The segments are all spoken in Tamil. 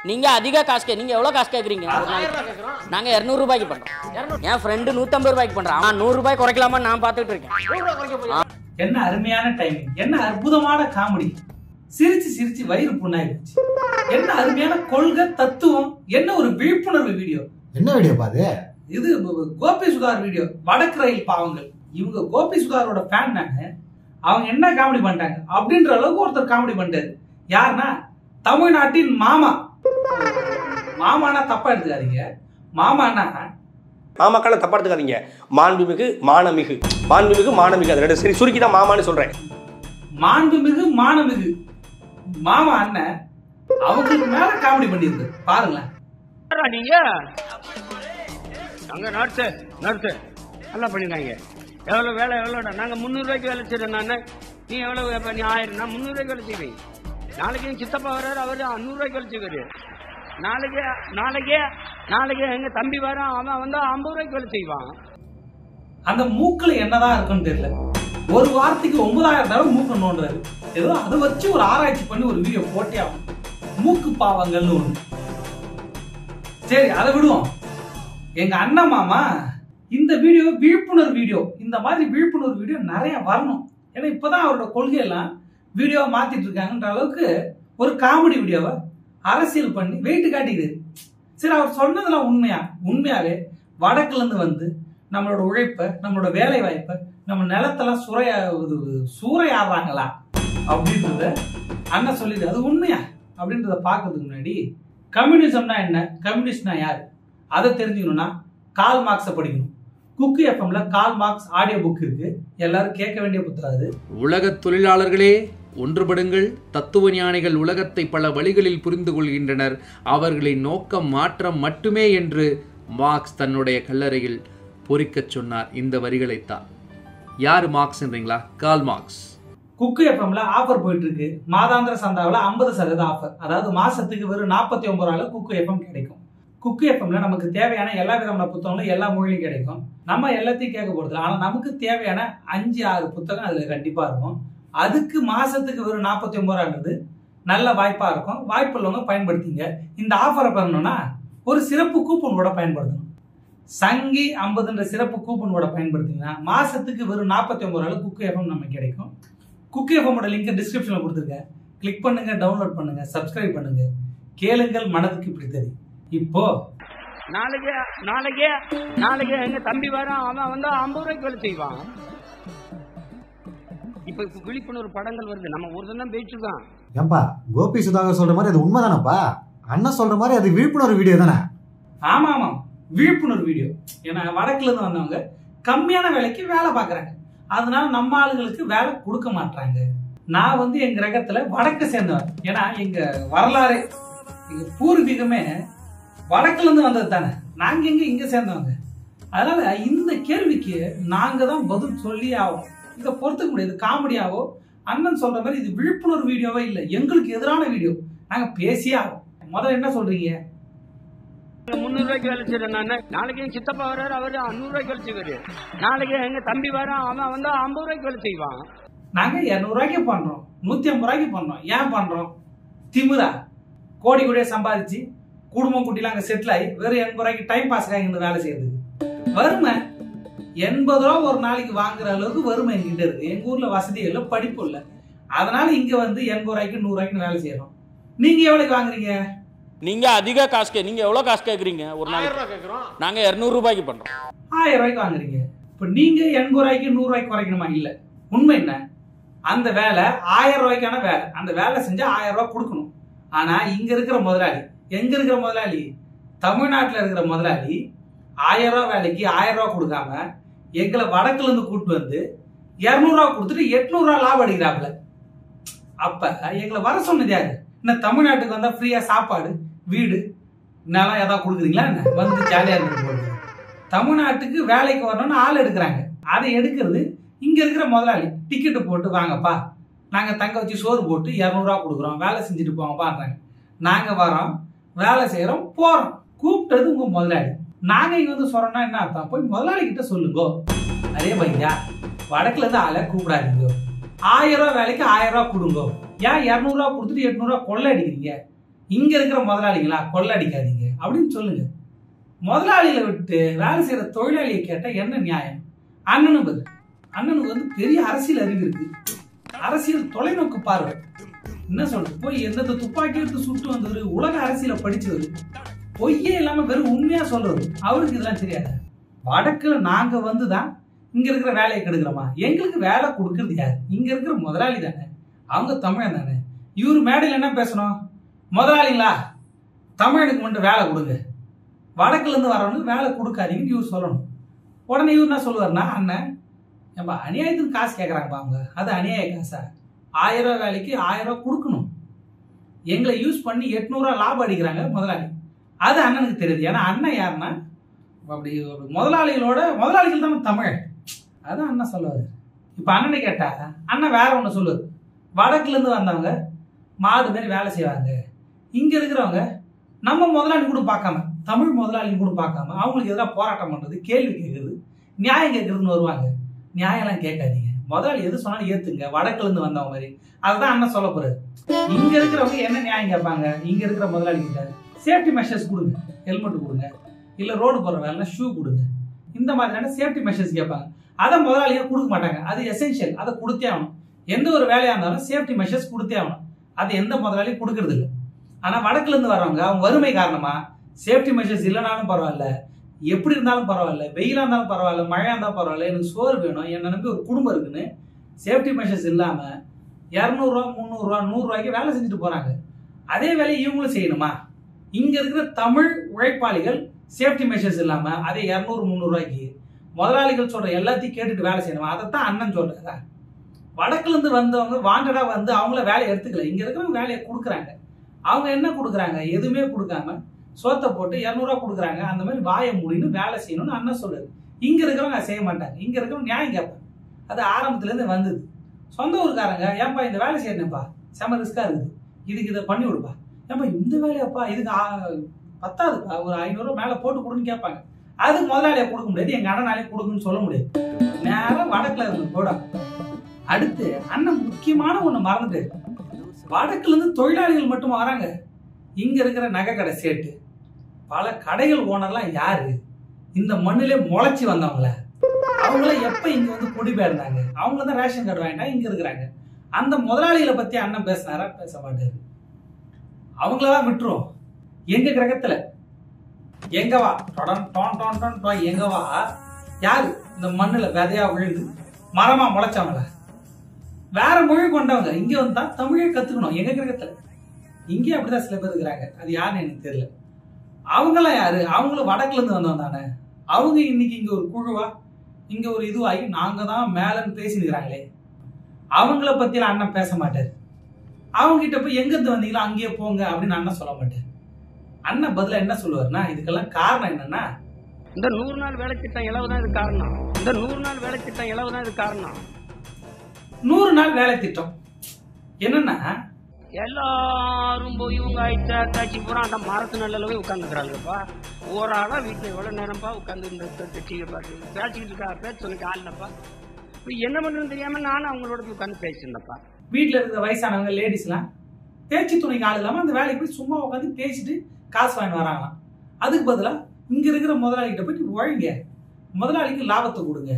நீங்க அதிக காசு கே நீங்க எவ்வளவு காசு கேக்குறீங்க ஒரு நாளைக்கு? நாங்க இருநூறு ரூபாய்க்கு பண்றோம் என் ஃப்ரெண்டு நூத்தம்பது ரூபாய்க்கு பண்றான் அவன் நூறு ரூபாய் குறைக்கலாமா நான் பாத்துட்டு இருக்கேன் என்ன அருமையான டைமிங் என்ன அற்புதமான காமெடி சிரிச்சு சிரிச்சு வயிறு புண்ணாயிடுச்சு என்ன அருமையான கொள்கை தத்துவம் என்ன ஒரு விழிப்புணர்வு வீடியோ என்ன வீடியோ பாது இது கோபி சுதார் வீடியோ வடக்கு ரயில் பாவங்கள் இவங்க கோபி சுதாரோட ஃபேன் நாங்க அவங்க என்ன காமெடி பண்ணிட்டாங்க அப்படின்ற அளவுக்கு ஒருத்தர் காமெடி பண்ணிட்டாரு யாருன்னா தமிழ்நாட்டின் மாமா மாமானா தப்பா எடுத்துக்காதீங்க மாமானா மாமாக்கால தப்பா எடுத்துக்காதீங்க மாண்புமிகு மானமிகு மாண்புமிகு மானமிகு அது ரெண்டு சரி சுருக்கி தான் மாமான்னு சொல்றேன் மாண்புமிகு மானமிகு மாமா அண்ணன் அவங்களுக்கு மேல காமெடி பண்ணியிருக்கு பாருங்களேன் நீங்க அங்க நர்ஸு நர்ஸு நல்லா பண்ணிருக்காங்க எவ்வளவு வேலை எவ்வளோடா நாங்க முந்நூறு ரூபாய்க்கு வேலை செய்யறோம் நான் நீ எவ்வளவு இப்ப நீ ஆயிரம் நான் முந்நூறு ரூபாய்க்கு வேலை செய்வேன் நாளைக்கு என் சித்தப்பா வர்றாரு அவரு நூறு ரூபாய்க்கு வேலை செய்வாரு நாளைக்கு நாளைக்கு நாளைக்கு எங்க தம்பி வரான் அவன் வந்து ஐம்பது ரூபாய்க்கு வேலை செய்வான் அந்த மூக்குல என்னதான் இருக்குன்னு தெரியல ஒரு வாரத்துக்கு ஒன்பதாயிரம் தடவை மூக்கு நோண்டுறாரு ஏதோ அதை வச்சு ஒரு ஆராய்ச்சி பண்ணி ஒரு வீடியோ போட்டே ஆகும் மூக்கு பாவங்கள்னு ஒண்ணு சரி அதை விடுவோம் எங்க அண்ணன் மாமா இந்த வீடியோ விழிப்புணர்வு வீடியோ இந்த மாதிரி விழிப்புணர்வு வீடியோ நிறைய வரணும் ஏன்னா இப்பதான் அவரோட கொள்கையெல்லாம் வீடியோவை மாத்திட்டு இருக்காங்கன்ற அளவுக்கு ஒரு காமெடி வீடியோவை அரசியல் பண்ணி வெயிட்டு காட்டிக்குது சரி அவர் சொன்னதெல்லாம் உண்மையா உண்மையாவே வடக்குல இருந்து வந்து நம்மளோட உழைப்பை நம்மளோட வேலை வாய்ப்பை நம்ம நிலத்தெல்லாம் சுரைய இது சூறையாடுறாங்களா அப்படின்றத அண்ணன் சொல்லிடு அது உண்மையா அப்படின்றத பார்க்கறதுக்கு முன்னாடி கம்யூனிசம்னா என்ன கம்யூனிஸ்ட்னா யார் அதை தெரிஞ்சுக்கணும்னா கால் மார்க்ஸை படிக்கணும் குக்கு எஃப்எம்ல கால் மார்க்ஸ் ஆடியோ புக் இருக்கு எல்லாரும் கேட்க வேண்டிய புத்தகம் அது உலகத் தொழிலாளர்களே ஒன்றுபடுங்கள் தத்துவ ஞானிகள் உலகத்தை பல வழிகளில் புரிந்து கொள்கின்றனர் அவர்களின் நோக்கம் மாற்றம் மட்டுமே என்று மார்க்ஸ் தன்னுடைய கல்லறையில் பொறிக்கச் சொன்னார் இந்த வரிகளைத்தான் யார் மார்க்ஸ்ன்றீங்களா கால் மார்க்ஸ் குக்கு எஃப்எம்ல ஆஃபர் போயிட்டு இருக்கு மாதாந்திர சந்தாவில் ஐம்பது சதவீத ஆஃபர் அதாவது மாசத்துக்கு வெறும் நாற்பத்தி ஒன்பது ரூபாயில குக்கு எஃப்எம் கிடைக்கும் குக்கு எஃப்எம்ல நமக்கு தேவையான எல்லா விதமான புத்தகங்களும் எல்லா மொழியிலும் கிடைக்கும் நம்ம எல்லாத்தையும் கேட்க போறது ஆனா நமக்கு தேவையான அஞ்சு ஆறு புத்தகம் அதுல கண்டிப்பா இருக்கும் அதுக்கு மாசத்துக்கு வெறும் நாற்பத்தி ஒன்பது ரூபான்றது நல்ல வாய்ப்பா இருக்கும் வாய்ப்பு உள்ளவங்க பயன்படுத்திங்க இந்த ஆஃபரை பெறணும்னா ஒரு சிறப்பு கூப்பன் கூட பயன்படுத்தணும் சங்கி ஐம்பதுன்ற சிறப்பு கூப்பன் கூட பயன்படுத்திங்கன்னா மாசத்துக்கு வெறும் நாற்பத்தி ஒன்பது ரூபாய் குக்கு எஃப்எம் நமக்கு கிடைக்கும் குக்கு எஃப்எம்மோட லிங்க் டிஸ்கிரிப்ஷன்ல கொடுத்துருக்கேன் கிளிக் பண்ணுங்க டவுன்லோட் பண்ணுங்க சப்ஸ்கிரைப் பண்ணுங்க கேளுங்கள் மனதுக்கு பிடித்தது இப்போ நாளைக்கு நாளைக்கு நாளைக்கு எங்க தம்பி வரான் அவன் வந்து ஐம்பது ரூபாய்க்கு வேலை செய்வான் இப்ப இப்ப விழிப்புணர்வு படங்கள் வருது நம்ம ஒரு தான் பேசிருக்கான் ஏன்பா கோபி சுதாகர் சொல்ற மாதிரி அது உண்மைதானப்பா அண்ணன் சொல்ற மாதிரி அது விழிப்புணர்வு வீடியோ தானே ஆமா ஆமா விழிப்புணர்வு வீடியோ ஏன்னா வடக்குல இருந்து வந்தவங்க கம்மியான வேலைக்கு வேலை பார்க்கறாங்க அதனால நம்ம ஆளுங்களுக்கு வேலை கொடுக்க மாட்டாங்க நான் வந்து எங்க ரகத்துல வடக்கு சேர்ந்தவன் ஏன்னா எங்க வரலாறு எங்க பூர்வீகமே வடக்குல இருந்து வந்தது தானே நாங்க எங்க இங்க சேர்ந்தவங்க அதனால இந்த கேள்விக்கு நாங்க தான் பதில் சொல்லி ஆகும் இதை பொறுத்துக்க முடியாது காமெடியாவோ அண்ணன் சொல்ற மாதிரி இது விழிப்புணர்வு வீடியோவே இல்லை எங்களுக்கு எதிரான வீடியோ நாங்க பேசியே ஆகும் முதல்ல என்ன சொல்றீங்க முந்நூறு ரூபாய்க்கு வேலை செய்யறேன் நான் நாளைக்கு என் சித்தப்பா வர்றாரு அவரு நூறு ரூபாய்க்கு வேலை செய்வாரு நாளைக்கு எங்க தம்பி வரான் அவன் வந்து ஐம்பது ரூபாய்க்கு வேலை செய்வான் நாங்க இரநூறுவாய்க்கு பண்றோம் நூத்தி ஐம்பது ரூபாய்க்கு பண்றோம் ஏன் பண்றோம் திமிரா கோடி கோடியா சம்பாதிச்சு குடும்பம் குட்டிலாம் அங்க செட்டில் ஆகி வெறும் எண்பது ரூபாய்க்கு டைம் பாஸ்க்காக இங்க வேலை செய்யறதுக்கு வறுமை எண்பது ரூபா ஒரு நாளைக்கு வாங்குற அளவுக்கு வறுமை எங்கிட்ட இருக்கு எங்க ஊர்ல வசதி இல்லை படிப்பு இல்லை அதனால இங்க வந்து எண்பது ரூபாய்க்கு நூறு ரூபாய்க்கு வேலை செய்யறோம் நீங்க எவ்வளவுக்கு வாங்குறீங்க நீங்க அதிக காசு கே நீங்க எவ்வளவு காசு கேக்குறீங்க ஒரு நாளைக்கு நாங்க இருநூறு ரூபாய்க்கு பண்றோம் ஆயிரம் ரூபாய்க்கு வாங்குறீங்க இப்ப நீங்க எண்பது ரூபாய்க்கு நூறு ரூபாய்க்கு குறைக்கணுமா இல்ல உண்மை என்ன அந்த வேலை ஆயிரம் ரூபாய்க்கான வேலை அந்த வேலை செஞ்சா ஆயிரம் ரூபாய் கொடுக்கணும் ஆனா இங்க இருக்கிற முதலாளி எங்க இருக்கிற முதலாளி தமிழ்நாட்டுல இருக்கிற முதலாளி ஆயிரம் ரூபாய் வேலைக்கு ஆயிரம் ரூபாய் கொடுக்காம எங்களை வடக்குல இருந்து கூட்டு வந்து இருநூறு ரூபாய் கொடுத்துட்டு எட்நூறு ரூபாய் லாபம் அடிக்கிறாப்புல அப்ப எங்களை வர சொன்னது யாரு என்ன தமிழ்நாட்டுக்கு வந்தா ஃப்ரீயா சாப்பாடு வீடு நிலம் ஏதாவது கொடுக்குறீங்களா என்ன வந்து ஜாலியா இருந்து போகுது தமிழ்நாட்டுக்கு வேலைக்கு வரணும்னு ஆள் எடுக்கிறாங்க அதை எடுக்கிறது இங்க இருக்கிற முதலாளி டிக்கெட்டு போட்டு வாங்கப்பா நாங்க தங்க வச்சு சோறு போட்டு இரநூறுவா கொடுக்குறோம் வேலை செஞ்சுட்டு போங்கப்பான்றாங்க நாங்க வரோம் வேலை செய்யறோம் போறோம் கூப்பிட்டது உங்க முதலாளி நாங்க இங்க வந்து சொல்றோம்னா என்ன அர்த்தம் போய் முதலாளி கிட்ட சொல்லுங்க அதே பையா வடக்குல இருந்து ஆளை கூப்பிடாதீங்க ஆயிரம் ரூபாய் வேலைக்கு ஆயிரம் ரூபாய் கொடுங்க ஏன் இரநூறுவா கொடுத்துட்டு எட்நூறுவா கொள்ளை அடிக்கிறீங்க இங்க இருக்கிற முதலாளிகளா கொள்ளடிக்காதீங்க அப்படின்னு சொல்லுங்க முதலாளிகளை விட்டு வேலை செய்யற தொழிலாளியை கேட்டா என்ன நியாயம் அண்ணனும் பதில் அண்ணனுக்கு வந்து பெரிய அரசியல் அறிவு இருக்கு அரசியல் தொலைநோக்கு பார்வை என்ன சொல்றது போய் எந்தெந்த துப்பாக்கி எடுத்து சுட்டு வந்தவர் உலக அரசியலை படிச்சவர் பொய்யே இல்லாம வெறும் உண்மையா சொல்றது அவருக்கு இதெல்லாம் தெரியாது வடக்குல நாங்க வந்துதான் இங்க இருக்கிற வேலையை கெடுக்கிறோமா எங்களுக்கு வேலை கொடுக்கறது யார் இங்க இருக்கிற முதலாளி தானே அவங்க தமிழன் தானே இவர் மேடையில் என்ன பேசணும் முதலாளிங்களா தமிழனுக்கு மட்டும் வேலை கொடுங்க வடக்குல இருந்து வரவனுக்கு வேலை கொடுக்காதீங்கன்னு இவர் சொல்லணும் உடனே இவர் என்ன சொல்லுவார்னா அண்ணன் ஏன்பா அநியாயத்துக்கு காசு கேட்குறாங்கப்பா அவங்க அது அநியாய காசா ஆயிரம் ரூபாய் வேலைக்கு ஆயிரம் ரூபாய் கொடுக்கணும் எங்களை யூஸ் பண்ணி எட்நூறுவா லாபம் அடிக்கிறாங்க முதலாளி அது அண்ணனுக்கு தெரியுது ஏன்னா அண்ணன் யாருன்னா அப்படி ஒரு முதலாளிகளோட முதலாளிகள் தான் தமிழ் அதான் அண்ணன் சொல்லுவாரு இப்போ அண்ணனை கேட்டா அண்ணன் வேற ஒன்று சொல்லுவார் வடக்குலேருந்து வந்தவங்க மாடு மாதிரி வேலை செய்வாங்க இங்க இருக்கிறவங்க நம்ம முதலாளி கூட பார்க்காம தமிழ் முதலாளி கூட பார்க்காம அவங்களுக்கு எதிராக போராட்டம் பண்றது கேள்வி கேட்கறது நியாயம் கேட்கறதுன்னு வருவாங்க நியாயம்லாம் கேட்காதீங்க முதலாளி எது சொன்னாலும் ஏத்துங்க வடக்குல இருந்து வந்தவங்க மாதிரி அதுதான் அண்ணன் சொல்ல போறாரு இங்க இருக்கிறவங்க என்ன நியாயம் கேட்பாங்க இங்க இருக்கிற முதலாளி கிட்ட சேஃப்டி மெஷர்ஸ் கொடுங்க ஹெல்மெட் கொடுங்க இல்ல ரோடு போற வேலை ஷூ கொடுங்க இந்த மாதிரியான சேஃப்டி மெஷர்ஸ் கேட்பாங்க அதை முதலாளிங்க கொடுக்க மாட்டாங்க அது எசென்ஷியல் அதை கொடுத்தே ஆகணும் எந்த ஒரு வேலையா இருந்தாலும் சேஃப்டி மெஷர்ஸ் கொடுத்தே ஆகணும் அது எந்த முதலாளியும் கொடுக்கறது இல்லை ஆனா வடக்குல இருந்து வரவங்க அவங்க வறுமை காரணமா சேஃப்டி மெஷர்ஸ் இல்லைனாலும் பரவாயில்ல எப்படி இருந்தாலும் பரவாயில்ல வெயிலா இருந்தாலும் பரவாயில்ல மழையா இருந்தாலும் பரவாயில்ல எனக்கு சோறு வேணும் என்ன நம்பி ஒரு குடும்பம் இருக்குன்னு சேஃப்டி மெஷர்ஸ் இல்லாம இரநூறுவா முந்நூறுரூவா நூறுரூவாய்க்கு வேலை செஞ்சுட்டு போறாங்க அதே வேலையை இவங்களும் செய்யணுமா இங்க இருக்கிற தமிழ் உழைப்பாளிகள் சேஃப்டி மெஷர்ஸ் இல்லாம அதே இரநூறு முந்நூறுரூவாய்க்கு முதலாளிகள் சொல்ற எல்லாத்தையும் கேட்டுட்டு வேலை செய்யணுமா அதைத்தான் அண்ணன் சொல்றாரா வடக்குல இருந்து வந்தவங்க வாண்டடா வந்து அவங்கள வேலையை எடுத்துக்கல இங்க இருக்கிறவங்க வேலையை கொடுக்குறாங்க அவங்க என்ன கொடுக்குறாங்க எதுவுமே கொடுக்காம சோத்தை போட்டு இரநூறுவா கொடுக்குறாங்க அந்த மாதிரி வாயை மூடின்னு வேலை செய்யணும்னு அண்ணன் சொல்லுது இங்க இருக்கிறவங்க அதை செய்ய மாட்டாங்க இங்க இருக்கிறவங்க நியாயம் கேட்பாங்க அது ஆரம்பத்துல இருந்து வந்தது சொந்த ஊருக்காரங்க ஏன்பா இந்த வேலை செய்யணும்ப்பா செம ரிஸ்கா இருக்குது இதுக்கு இதை பண்ணி விடுப்பா ஏன்பா இந்த வேலையாப்பா இதுக்கு ஆ- பத்தாதுப்பா ஒரு ஐநூறுரூவா மேலே போட்டு கொடுன்னு கேட்பாங்க அது முதலாளியை கொடுக்க முடியாது எங்க அண்ணனாலே கொடுக்குன்னு சொல்ல முடியாது நேரம் வடக்குல இருந்து போட அடுத்து அண்ணன் முக்கியமான ஒண்ணு மறந்துட்டு வடக்குல இருந்து தொழிலாளிகள் மட்டும் வராங்க இங்க இருக்கிற நகை கடை சேட்டு பல கடைகள் ஓனர்லாம் யாரு இந்த மண்ணிலே முளைச்சி வந்தவங்கள அவங்கள எப்ப இங்க வந்து குடிபெயர்ந்தாங்க அவங்க தான் ரேஷன் கார்டு வாங்கிட்டா இங்க இருக்கிறாங்க அந்த முதலாளிகளை பத்தி அண்ணன் பேசினாரா பேச மாட்டாரு அவங்களெல்லாம் விட்டுரும் எங்க கிரகத்துல எங்க வா டொடன் டோன் டோன் டோன் டோ எங்க வா யாரு இந்த மண்ணுல விதையா விழுது மரமா முளைச்சவங்கள வேற மொழி கொண்டவங்க இங்க வந்தா தமிழே கத்துக்கணும் எங்க கிரகத்துல இங்கேயும் அப்படிதான் சில பேர் இருக்கிறாங்க அது யாருன்னு எனக்கு தெரியல அவங்களாம் யாரு அவங்களும் வடக்குல இருந்து வந்தவங்க தானே அவங்க இன்னைக்கு இங்க ஒரு குழுவா இங்க ஒரு இதுவாகி நாங்க தான் மேலன்னு பேசினுக்கிறாங்களே அவங்கள பத்திலாம் அண்ணன் பேச மாட்டாரு அவங்க கிட்ட போய் எங்க இருந்து வந்தீங்களோ அங்கேயே போங்க அப்படின்னு அண்ணன் சொல்ல மாட்டாரு அண்ணன் பதிலா என்ன சொல்லுவாருன்னா இதுக்கெல்லாம் காரணம் என்னன்னா இந்த நூறு நாள் வேலை திட்டம் இளவு தான் இது காரணம் இந்த நூறு நாள் வேலை திட்டம் இளவு தான் இது காரணம் நூறு நாள் வேலை திட்டம் என்னன்னா எல்லாரும் போய் இவங்க ஆயிட்டா காட்சி பூரா அந்த மரத்து நல்ல போய் உட்காந்துக்கிறாங்கப்பா ஒரு ஆளா வீட்டுல எவ்வளவு நேரம்ப்பா உட்காந்து இந்த டிவியை பார்த்து பேசிக்கிட்டு இருக்கா பேச சொன்னக்கு ஆள்லப்பா இப்போ என்ன பண்ணுறதுன்னு தெரியாம நானும் அவங்களோட போய் உட்காந்து பேசியிருந்தேன்ப்பா வீட்டுல இருக்கிற வயசானவங்க லேடிஸ்லாம் பேச்சு துணைக்கு ஆள் இல்லாம அந்த வேலைக்கு போய் சும்மா உட்காந்து பேசிட்டு காசு வாங்கிட்டு வராங்களாம் அதுக்கு பதிலா இங்க இருக்கிற முதலாளிகிட்ட போயிட்டு உழைங்க முதலாளிக்கு லாபத்தை கொடுங்க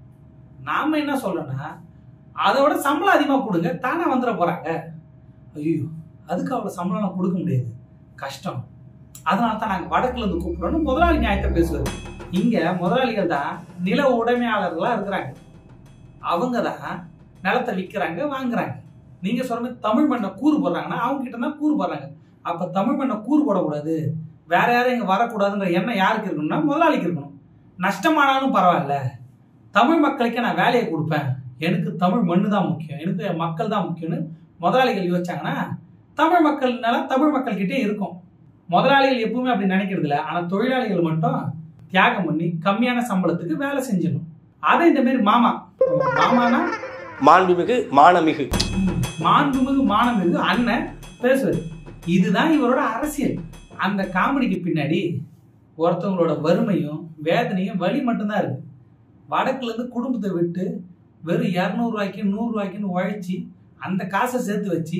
நாம என்ன சொல்றோம்னா அதோட சம்பளம் அதிகமா கொடுங்க தானே வந்துட போறாங்க ஐயோ அதுக்கு அவ்வளவு சம்பளம் கொடுக்க முடியாது கஷ்டம் அதனால தான் நாங்க வடக்குல இருந்து கூப்பிடுறோம்னு முதலாளி நியாயத்தை பேசுவாரு இங்க முதலாளிகள் தான் நில உடைமையாளர்களா இருக்கிறாங்க அவங்க தான் நிலத்தை விற்கிறாங்க வாங்குறாங்க நீங்க சொல்ற மாதிரி தமிழ் மண்ணை கூறு போடுறாங்கன்னா அவங்க கிட்ட தான் கூறு போடுறாங்க அப்ப தமிழ் மண்ணை கூறு போடக்கூடாது வேற யாரும் இங்க வரக்கூடாதுன்ற எண்ணம் யாருக்கு இருக்கணும்னா முதலாளிக்கு இருக்கணும் நஷ்டமானாலும் பரவாயில்ல தமிழ் மக்களுக்கு நான் வேலையை கொடுப்பேன் எனக்கு தமிழ் மண்ணு தான் முக்கியம் எனக்கு என் மக்கள் தான் முக்கியம்னு முதலாளிகள் யோசிச்சாங்கன்னா தமிழ் மக்கள்னால தமிழ் மக்கள் கிட்டே இருக்கும் முதலாளிகள் எப்பவுமே அப்படி நினைக்கிறது இல்ல ஆனா தொழிலாளிகள் மட்டும் தியாகம் பண்ணி கம்மியான சம்பளத்துக்கு வேலை செஞ்சிடணும் அதை இந்த மாதிரி மாமா மாமானா மாண்புமிகு மானமிகு மாண்புமிகு மானமிகு அண்ணன் பேசுவார் இதுதான் இவரோட அரசியல் அந்த காமெடிக்கு பின்னாடி ஒருத்தவங்களோட வறுமையும் வேதனையும் வலி மட்டும்தான் இருக்கு வடக்குல இருந்து குடும்பத்தை விட்டு வெறும் இரநூறுவாய்க்கு நூறுரூவாய்க்குன்னு உழைச்சி அந்த காசை சேர்த்து வச்சு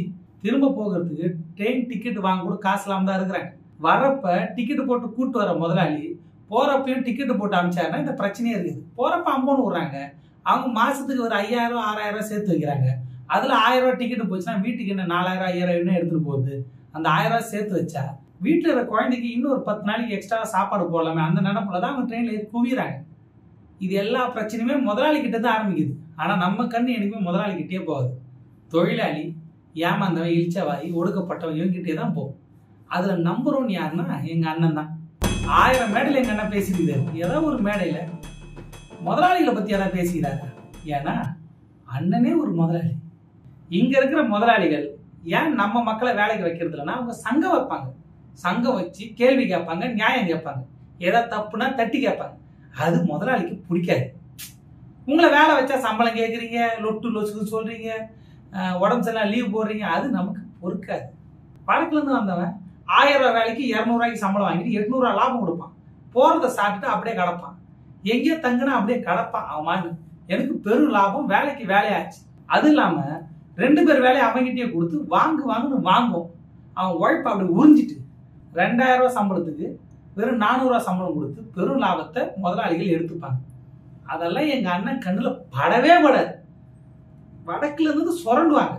திரும்ப போகிறதுக்கு ட்ரெயின் டிக்கெட் வாங்க கூட காசு இல்லாம தான் இருக்கிறாங்க வரப்ப டிக்கெட் போட்டு கூட்டு வர முதலாளி போறப்பையும் டிக்கெட் போட்டு அமிச்சாருன்னா இந்த பிரச்சனையே இருக்குது போறப்ப அம்பொன்னு விடுறாங்க அவங்க மாசத்துக்கு ஒரு ஐயாயிரம் ஆறாயிரம் ரூபாய் சேர்த்து வைக்கிறாங்க அதுல ஆயிரம் ரூபாய் டிக்கெட் போச்சுன்னா வீட்டுக்கு என்ன நாலாயிரம் ஐயாயிரம் என்ன எடுத்துட்டு போகுது அந்த ஆயிரம் ரூபாய் சேர்த்து வச்சா வீட்டுல இருக்கிற குழந்தைக்கு இன்னும் ஒரு பத்து நாளைக்கு எக்ஸ்ட்ரா சாப்பாடு போடலாமே அந்த நினப்புல தான் அவங்க ட்ரெயின்ல ஏறி குவிறாங்க இது எல்லா பிரச்சனையுமே முதலாளி கிட்ட தான் ஆரம்பிக்குது ஆனா நம்ம கண்ணு எனக்குமே முதலாளி கிட்டே போகாது தொழிலாளி ஏமாந்தவன் இழிச்சவாய் ஒடுக்கப்பட்டவன் இவங்கிட்டே தான் போகும் அதுல நம்பர் ஒன் யாருன்னா எங்க அண்ணன் தான் ஆயிரம் மேடையில எங்க அண்ணன் பேசிக்கிறாரு ஏதோ ஒரு மேடையில முதலாளிகளை பத்தி யாராவது பேசிக்கிறாரு ஏன்னா அண்ணனே ஒரு முதலாளி இங்க இருக்கிற முதலாளிகள் ஏன் நம்ம மக்களை வேலைக்கு வைக்கிறது இல்லைன்னா அவங்க சங்கம் வைப்பாங்க சங்கம் வச்சு கேள்வி கேட்பாங்க நியாயம் கேட்பாங்க ஏதாவது தப்புனா தட்டி கேட்பாங்க அது முதலாளிக்கு பிடிக்காது உங்களை வேலை வச்சா சம்பளம் கேட்குறீங்க லொட்டு லொசுக்கு சொல்றீங்க அஹ் உடம்பு சரியில்லை லீவ் போடுறீங்க அது நமக்கு பொறுக்காது வழக்குல இருந்து வந்தவன் ஆயிரம் ரூபாய் வேலைக்கு இரநூறுவாய்க்கு சம்பளம் வாங்கிட்டு எட்நூறுவா லாபம் கொடுப்பான் போறத சாப்பிட்டுட்டு அப்படியே கிடப்பான் எங்கேயோ தங்குனா அப்படியே கிடப்பான் அவன் மாடு எனக்கு பெரும் லாபம் வேலைக்கு வேலையாச்சு அது இல்லாம ரெண்டு பேர் வேலையை அவங்கிட்டே கொடுத்து வாங்கு வாங்குன்னு வாங்குவோம் அவன் உழைப்ப அப்படி உறிஞ்சிட்டு ரெண்டாயிரம் ரூபாய் சம்பளத்துக்கு வெறும் நானூறுரூவா சம்பளம் கொடுத்து பெரும் லாபத்தை முதலாளிகள் எடுத்துப்பாங்க அதெல்லாம் எங்க அண்ணன் கண்ணுல படவே படாது வடக்குல இருந்து சுரண்டுவாங்க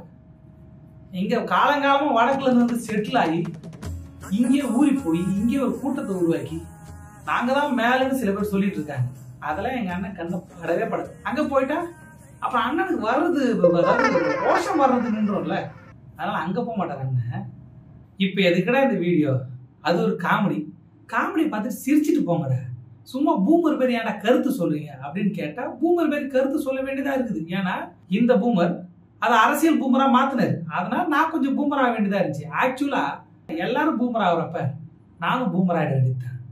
இங்க காலங்காலமா வடக்குல இருந்து செட்டில் ஆகி இங்கே ஊறி போய் இங்கே ஒரு கூட்டத்தை உருவாக்கி நாங்க தான் மேலன்னு சில பேர் சொல்லிட்டு இருக்காங்க அதெல்லாம் எங்க அண்ணன் கண்ணு படவே படாது அங்க போயிட்டா அப்புறம் அண்ணனுக்கு வர்றது அதாவது ரோஷம் வர்றது நின்றோம்ல அதனால அங்க போக மாட்டார் அண்ணன் இப்ப எதுக்குடா இந்த வீடியோ அது ஒரு காமெடி காமெடி பார்த்துட்டு சிரிச்சிட்டு போங்கடா சும்மா பூமர் பேர் ஏன்டா கருத்து சொல்றீங்க அப்படின்னு கேட்டா பூமர் பேர் கருத்து சொல்ல வேண்டியதா இருக்குது ஏன்னா இந்த பூமர் அதை அரசியல் பூமரா மாத்தினாரு அதனால நான் கொஞ்சம் பூமர் ஆக வேண்டியதா இருந்துச்சு ஆக்சுவலா எல்லாரும் பூமர் ஆகுறப்ப நானும் பூமர் ஆயிட வேண்டியதுதான்